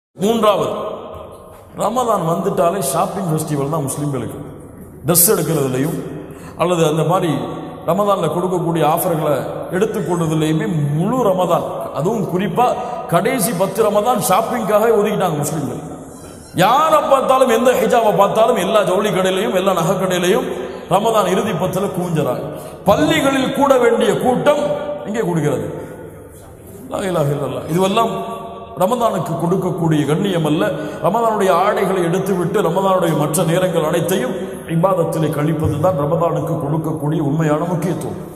மூன்றாவது ரமதான் வந்துட்டாலே shopping festival தான் முஸ்லீம்களுக்கு ட்ரெஸ் எடுக்கிறதுலையும் அல்லது அந்த மாதிரி ரமதானில் கொடுக்கக்கூடிய ஆஃபர்களை எடுத்துக்கொள்வதிலையுமே முழு ரமதான் அதுவும் குறிப்பாக கடைசி பத்து ரமதான் ஷாப்பிங்காக ஒதுக்கிட்டாங்க முஸ்லீம்கள் யாரை பார்த்தாலும் எந்த ஹிஜாவை பார்த்தாலும் எல்லா ஜவுளி கடையிலையும் எல்லா நகை கடையிலையும் ரமதான் இறுதி பத்தில் கூஞ்சறாங்க பள்ளிகளில் கூட வேண்டிய கூட்டம் இங்கே கூடுகிறது லா இலாஹ இல்லல்லாஹ். இதுவெல்லாம் ரமதானுக்கு கொடுக்கக்கூடிய கண்ணியம் அல்ல ரமதானுடைய ஆடைகளை எடுத்துவிட்டு ரமதானுடைய மற்ற நேரங்கள் அனைத்தையும் இபாதத்திலே கழிப்பது தான் ரமதானுக்கு கொடுக்கக்கூடிய உண்மையான முக்கியத்துவம்